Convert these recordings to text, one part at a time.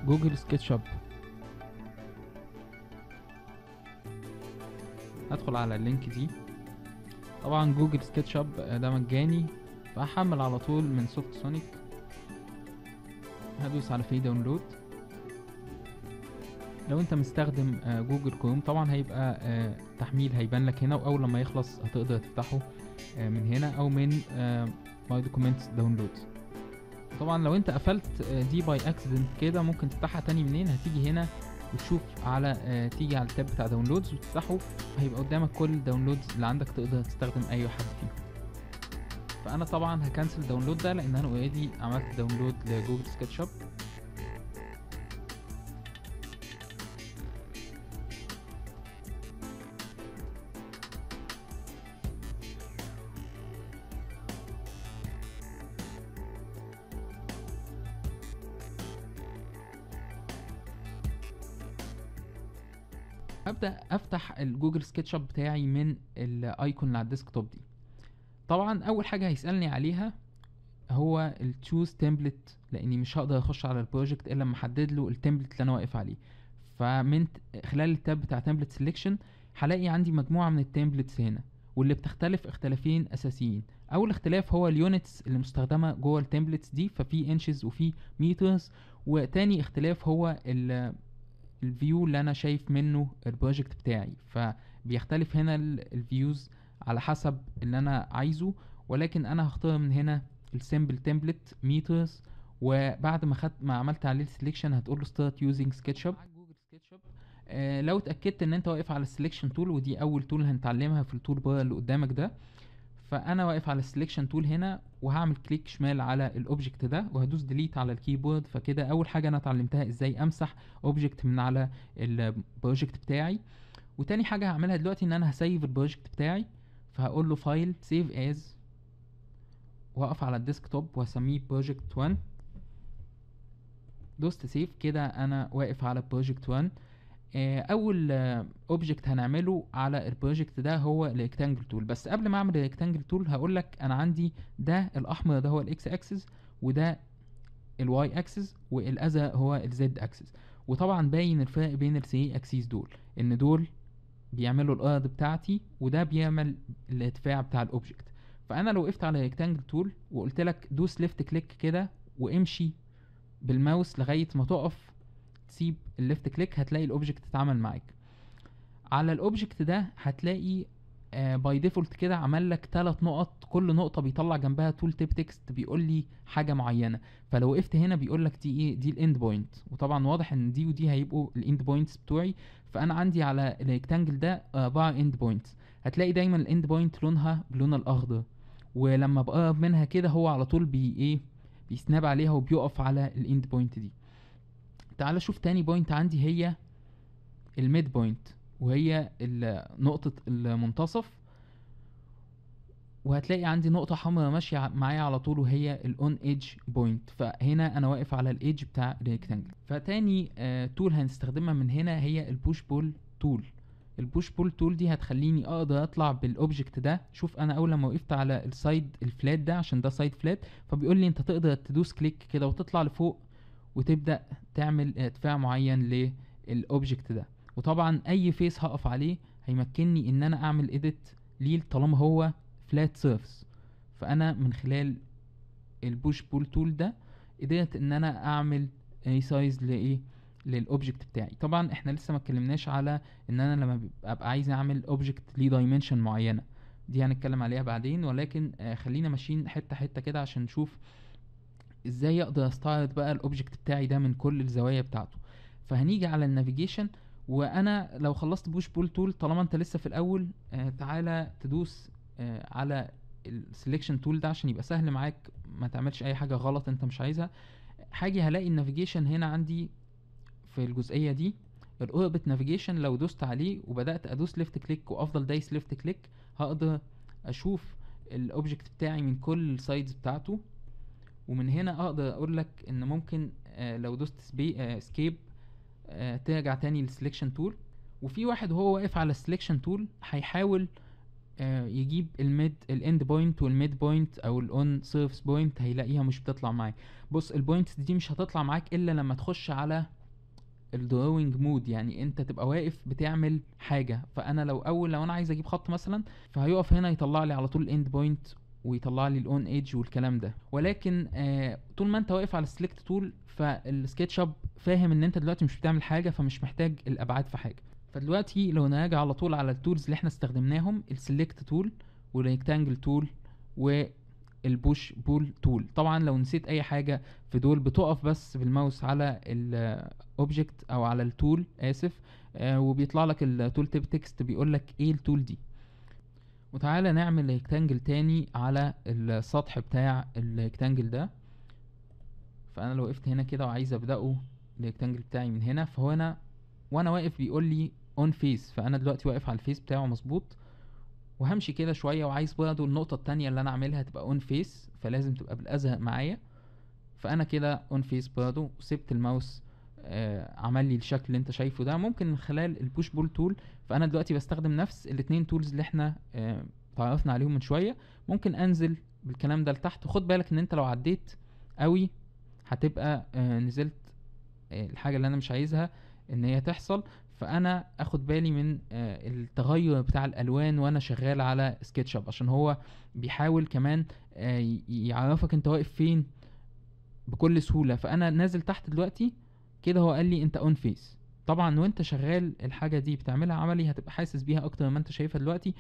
جوجل سكتش اب هدخل على اللينك دي طبعا جوجل سكتش اب ده مجاني فهحمل على طول من سوفت سونيك هدوس على فري داونلود لو انت مستخدم آه، جوجل كروم طبعا هيبقى آه، تحميل هيبان لك هنا واول لما يخلص هتقدر تفتحه آه، من هنا او من ماي دوكيومنتس داونلود طبعا لو انت قفلت آه، دي باي اكسيدنت كده ممكن تفتحها تاني منين هتيجي هنا وتشوف على آه، تيجي على التاب بتاع داونلودز وتفتحه هيبقى قدامك كل الداونلودز اللي عندك تقدر تستخدم اي حد فيهم فانا طبعا هكنسل الداونلود ده لان انا اوريدي عملت داونلود لجوجل سكتش اب هبدا افتح الجوجل سكتش اب بتاعي من الايكون اللي على الديسكتوب دي طبعا اول حاجه هيسالني عليها هو التشوز تمبلت لاني مش هقدر اخش على البروجكت الا لما احدد له التمبلت اللي انا واقف عليه فمن ت- خلال التاب بتاع تمبلت سيلكشن هلاقي عندي مجموعه من التمبلتس هنا واللي بتختلف اختلافين اساسيين اول اختلاف هو اليونتس اللي مستخدمه جوه التمبلتس دي ففي انشز وفي مترز وتاني اختلاف هو ال الفيو اللي انا شايف منه البروجكت بتاعي فبيختلف هنا الفيوز على حسب اللي انا عايزه ولكن انا هختار من هنا السيمبل تمبلت ميترز وبعد ما خدت ما عملت عليه السليكشن هتقول له ستارت يوزنج سكتش اب آه لو اتاكدت ان انت واقف على السليكشن تول ودي اول تول هنتعلمها في التول بار اللي قدامك ده فانا واقف على السليكشن تول هنا وهعمل كليك شمال على الاوبجكت ده وهدوس ديليت على الكيبورد فكده اول حاجه انا اتعلمتها ازاي امسح اوبجكت من على البروجكت بتاعي وتاني حاجه هعملها دلوقتي ان انا هسيف البروجكت بتاعي فهقول له فايل سيف از وهقف على الديسكتوب وهسميه بروجكت 1 دوست سيف كده انا واقف على بروجكت 1 آه، اول اوبجكت هنعمله على البروجكت ده هو الريكتانجل تول بس قبل ما اعمل الريكتانجل تول هقول لك انا عندي ده الاحمر ده هو الاكس اكسس وده الواي اكسس والازرق هو الزد اكسس وطبعا باين الفرق بين الثري اكسيس دول ان دول بيعملوا الارض بتاعتي وده بيعمل الارتفاع بتاع الاوبجكت فانا لو وقفت على ريكتانجل تول وقلت لك دوس ليفت كليك كده وامشي بالماوس لغايه ما تقف تسيب الليفت كليك هتلاقي الاوبجكت اتعمل معاك على الاوبجكت ده هتلاقي باي ديفولت كده عمل لك ثلاث نقط كل نقطه بيطلع جنبها تول تيب تكست بيقول لي حاجه معينه فلو وقفت هنا بيقول لك دي ايه دي الاند بوينت وطبعا واضح ان دي ودي هيبقوا الاند بوينتس بتوعي فانا عندي على الريكتانجل ده اربعه اند بوينتس هتلاقي دايما الاند بوينت لونها بلون الاخضر ولما بقرب منها كده هو على طول بي ايه بيسناب عليها وبيقف على الاند بوينت دي تعال شوف تاني بوينت عندي هي الميد بوينت وهي ال- نقطة المنتصف وهتلاقي عندي نقطة حمراء ماشية ع- معايا على طول وهي الاون ايدج بوينت فهنا انا واقف على الايدج بتاع الريكتانجل فتاني آه تول هنستخدمها من هنا هي البوش بول تول البوش بول تول دي هتخليني اقدر اطلع بالاوبجكت ده شوف انا اول لما وقفت على السايد الفلات ده عشان ده سايد فلات فبيقول لي انت تقدر تدوس كليك كده وتطلع لفوق وتبدا تعمل ارتفاع معين للاوبجكت ده وطبعا اي فيس هقف عليه هيمكنني ان انا اعمل اديت ليه طالما هو فلات سيرفس فانا من خلال البوش بول تول ده قدرت ان انا اعمل ريسايز لايه للاوبجكت بتاعي طبعا احنا لسه ما اتكلمناش على ان انا لما ببقى ابقى عايز اعمل اوبجكت ليه دايمنشن معينه دي هنتكلم عليها بعدين ولكن آه خلينا ماشيين حته حته كده عشان نشوف ازاي اقدر استعرض بقى الاوبجكت بتاعي ده من كل الزوايا بتاعته فهنيجي على النافيجيشن وانا لو خلصت بوش بول تول طالما انت لسه في الاول آه تعالى تدوس آه على السلكشن تول ده عشان يبقى سهل معاك ما تعملش اي حاجه غلط انت مش عايزها حاجه هلاقي النافيجيشن هنا عندي في الجزئيه دي الاوربت نافيجيشن لو دوست عليه وبدات ادوس ليفت كليك وافضل دايس ليفت كليك هقدر اشوف الاوبجكت بتاعي من كل السايدز بتاعته ومن هنا اقدر اقول لك ان ممكن آه لو دوست سبي سكيب آه ترجع تاني للسلكشن تول وفي واحد وهو واقف على السلكشن تول هيحاول آه يجيب الميد الاند بوينت والميد بوينت او الاون سيرفس بوينت هيلاقيها مش بتطلع معاك بص البوينتس دي مش هتطلع معاك الا لما تخش على الدروينج مود يعني انت تبقى واقف بتعمل حاجه فانا لو اول لو انا عايز اجيب خط مثلا فهيقف هنا يطلع لي على طول الاند بوينت ويطلع لي الاون ايدج والكلام ده ولكن آه طول ما انت واقف على السلكت تول فالسكتش اب فاهم ان انت دلوقتي مش بتعمل حاجه فمش محتاج الابعاد في حاجه فدلوقتي لو نراجع على طول على التولز اللي احنا استخدمناهم السلكت تول والريكتانجل تول والبوش بول تول طبعا لو نسيت اي حاجه في دول بتقف بس بالماوس على الاوبجكت او على التول اسف آه وبيطلع لك التول تيب تكست بيقول لك ايه التول دي وتعالى نعمل ريكتانجل تاني على السطح بتاع الريكتانجل ده فانا لو وقفت هنا كده وعايز ابداه الريكتانجل بتاعي من هنا فهو انا وانا واقف بيقول لي اون فيس فانا دلوقتي واقف على الفيس بتاعه مظبوط وهمشي كده شويه وعايز برضه النقطه التانية اللي انا اعملها تبقى اون فيس فلازم تبقى بالازرق معايا فانا كده اون فيس برضه وسبت الماوس آه عمل لي الشكل اللي انت شايفه ده ممكن من خلال البوش بول تول فانا دلوقتي بستخدم نفس الاتنين تولز اللي احنا آه تعرفنا عليهم من شويه ممكن انزل بالكلام ده لتحت وخد بالك ان انت لو عديت قوي هتبقى آه نزلت آه الحاجه اللي انا مش عايزها ان هي تحصل فانا اخد بالي من آه التغير بتاع الالوان وانا شغال على سكتش اب عشان هو بيحاول كمان آه يعرفك انت واقف فين بكل سهوله فانا نازل تحت دلوقتي كده هو قال لي انت اون فيس طبعا وانت شغال الحاجه دي بتعملها عملي هتبقى حاسس بيها اكتر ما انت شايفها دلوقتي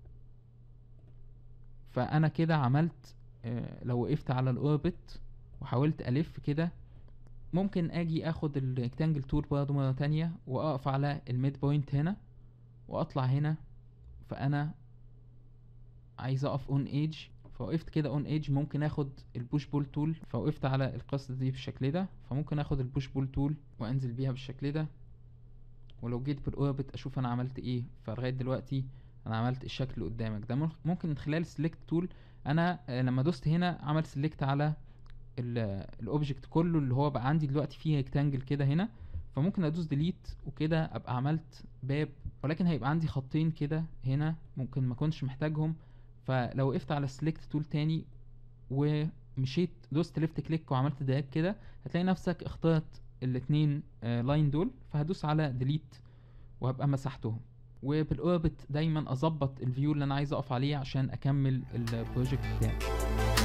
فانا كده عملت آه لو وقفت على الاوربت وحاولت الف كده ممكن اجي اخد الريكتانجل تول برضه مره تانية واقف على الميد بوينت هنا واطلع هنا فانا عايز اقف اون ايدج فوقفت كده اون ايدج ممكن اخد البوش بول تول فوقفت على القصه دي بالشكل ده فممكن اخد البوش بول تول وانزل بيها بالشكل ده ولو جيت بالاوربت اشوف انا عملت ايه فلغايه دلوقتي انا عملت الشكل اللي قدامك ده ممكن من خلال سيلكت تول انا لما دوست هنا عمل سيلكت على الاوبجكت كله اللي هو بقى عندي دلوقتي فيه ريكتانجل كده هنا فممكن ادوس ديليت وكده ابقى عملت باب ولكن هيبقى عندي خطين كده هنا ممكن ما كنتش محتاجهم فلو وقفت على السلكت تول تاني ومشيت دوست ليفت كليك وعملت دراج كده هتلاقي نفسك اخترت الاتنين لاين دول فهدوس على ديليت وهبقى مسحتهم وبالاوربت دايما اظبط الفيو اللي انا عايز اقف عليه عشان اكمل البروجكت بتاعي